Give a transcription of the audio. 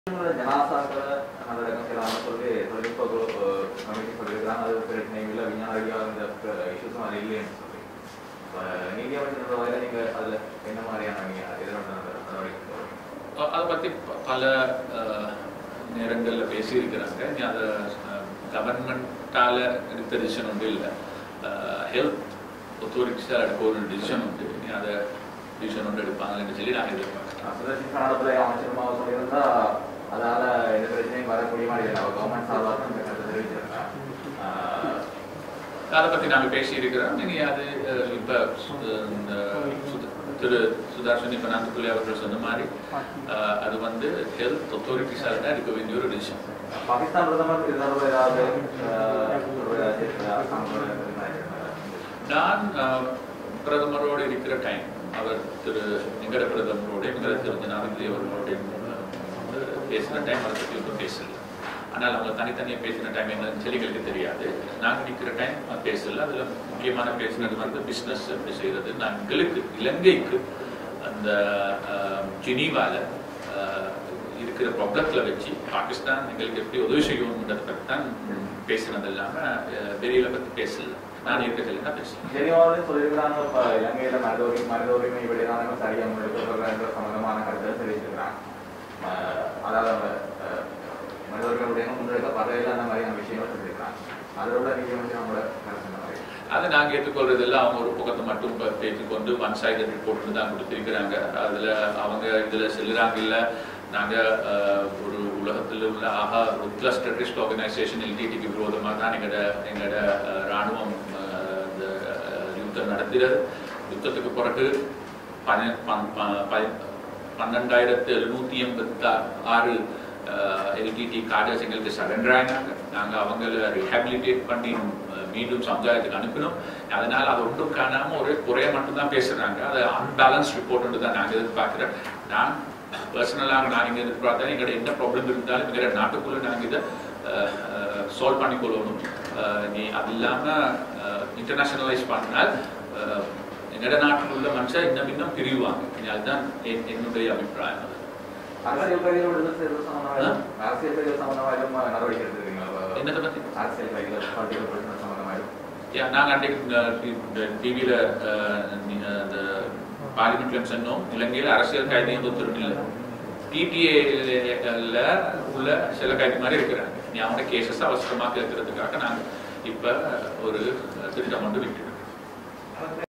ஜனாசாக்களை நல்லடக்கம் செய்யலாம்னு சொல்லி தொழில்நுட்ப குழு கமிட்டி சொல்லியிருக்காங்க அது பிரச்சனை இல்லை விஞ்ஞான ரீதியாக இந்த இஷ்யூஸும் அது இல்லைன்னு சொல்லி இப்போ நீதி அமைச்சர் வகையில் நீங்கள் அதில் என்ன மாதிரியான நீங்கள் எதிர்கொண்ட நடவடிக்கை அதை பற்றி பல அஹ், நேரங்கள்ல பேசியிருக்கிறாங்க இனி அதை கவர்மெண்ட்டால எடுத்த டிசிஷன் உண்டு இல்லை ஹெல்த் ஒத்தாரிட்டிஸால் எடுக்க ஒரு டிசிஷன் உண்டு இனி அதை டிசிஷன் ஒன்று எடுப்பாங்கன்னு சொல்லி நான் எதிர்பார்க்குறேன் சுதர்ஷன் கன்னடத்தில் அமைச்சருமாக சொல்லியிருந்தா அதால் எந்த பிரச்சனையும் வரக்கூடிய மாதிரி இல்லை அவர் கவர்மெண்ட் சார்பாக இந்த கருத்தை தெரிவிச்சிருக்காங்க அதை பற்றி நாங்கள் பேசியிருக்கிறோம் இனி அது அஹ், இப்ப சு- இந்த சுத- திரு சுதர்ஷன் இப்போ நாட்டுக்குள்ளே அவர்கள் சொன்ன மாதிரி அஹ், அது வந்து ஹெல்த் ஒத்தாரிட்டிஸால் தான் எடுக்க வேண்டிய ஒரு டிசிஷன் பாகிஸ்தான் பிரதமர் இது தொடர்பு ஏதாவது அஹ், தொடர்பு ஏதாவது இருக்கிறதா? அவங்களோட கருத்து நான் அஹ், பிரதமரோடு இருக்கிற டைம் அவர் திரு எங்கட பிரதமரோட எங்கட திரு ஜனாதிபதி அவர்களோட அஹ், வந்து பேசின டைம் அதை பற்றி ஒன்றும் பேசல ஆனால் அவங்க தனித்தனியாக பேசின டைம் என்னன்னு சொல்லி எங்களுக்கு தெரியாது நாங்கள் நிற்கிற டைம் பேசல அதில் முக்கியமான பேசினது வந்து பிஸ்னஸ் எப்படி செய்கிறது நான் எங்களுக்கு இலங்கைக்கு அந்த அஹ், ஜெனீவால அஹ், இருக்கிற ப்ராப்ளத்தில் வச்சு பாகிஸ்தான் எங்களுக்கு எப்படி உதவி செய்யணுன்றதை பற்றி தான் பேசினது இல்லாமல் வெளியில பற்றி பேசல நான் இருக்கிறதுல தான் பேசல ஜெனீவாவிலும் சொல்லியிருக்கிறாங்க இப்போ இலங்கையில் மனித உரிமை மனித உரிமை விடைதானங்க சரியாக முன்னெடுக்கப்படுற சம்பந்தமான கருத்தை தெரிவிச்சிருக்கிறாங்க அஹ் அதாவது அவங்க, அஹ், மனித உரிமை விடயங்கள் முன்னெடுக்கப்படுறதில்ல அந்த மாதிரியான விஷயங்கள் சொல்லியிருக்கிறாங்க அதோட நீதி அமைச்சர் அவங்களோட கருத்து என்ன மாதிரி அதை நாங்கள் ஏற்றுக்கொள்றதில்ல அவங்க ஒரு பக்கத்தை மட்டும் ப- பேசிக்கொண்டு ஒன் சைடு ரிப்போர்ட் தான் கொடுத்திருக்கிறாங்க அதில் அவங்க இதில் செல்லுறாங்க இல்லை நாங்கள் ஒரு உலகத்தில் உள்ள ஆகா ருத்லஸ் டெரரிஸ்ட் ஆர்கனைசேஷன் எல்டிடிக்கு விரோதமாக தான் எங்களோட எங்களோட அஹ், ராணுவம் அஹ், இந்த அஹ், யுத்தம் நடத்துகிறது யுத்தத்துக்கு பிறகு பன- பன்- ப- ப- பன்னெண்டாயிரத்து எழுநூற்றி எண்பத்தி ஆறு எல்டிடி கார்டர்ஸ் எங்களுக்கு சரண்டர் ஆகினாங்க நாங்கள் அவங்கள ரிஹாபிலிட்டேட் பண்ணி அஹ், மீண்டும் சமுதாயத்துக்கு அனுப்பினோம் அதனால அது ஒன்றும் காணாமல் ஒரே குறைய மட்டும்தான் பேசுகிறாங்க அது அன்பேலன்ஸ் ரிப்போர்ட் தான் நாங்கள் எதிர்பார்க்குறோம் நான் பர்சனலாக நான் இங்கே எதிர்பார்த்தேன் எங்களோட என்ன ப்ராப்ளம் இருந்தாலும் எங்களோட நாட்டுக்குள்ளே நாங்கள் இதை சால்வ் பண்ணிக்கொள்ளணும் அஹ், நீ அது இல்லாமல் இன்டர்நேஷனலைஸ் பண்ணால் அஹ், எங்களோட நாட்டில் உள்ள மனுஷன் இன்னும் இன்னும் பிரிவாங்க இனி அதுதான் என்- என்னுடைய அபிப்பிராயம் அது. அரசியல் கைதிகள் விடுதலை செய்வது சம்பந்தமாயிலும் அரசியல் கைதிகள் சம்பந்தமாயிலும் நடவடிக்கை எடுத்துருக்கீங்களா என்னதை பற்றி அரசியல் கைதிகள் பொலிட்டிக்கல் பிரிசனர் சம்பந்தமாயிலும் யா நாங்கள் அன்றைக்கு டிவியில் அந்த பார்லிமெண்ட்லையும் சொன்னோம் இலங்கையில் அரசியல் கைதி எந்த ஒருத்தரும் இல்லை டிடிஏல உள்ள சில கைதி மாதிரி இருக்கிறாங்க நீ அவங்க கேசஸ் அவசரமாக கேட்கறதுக்காக நாங்கள் இப்போ ஒரு திட்டம் வந்து விட்டுருக்கோம்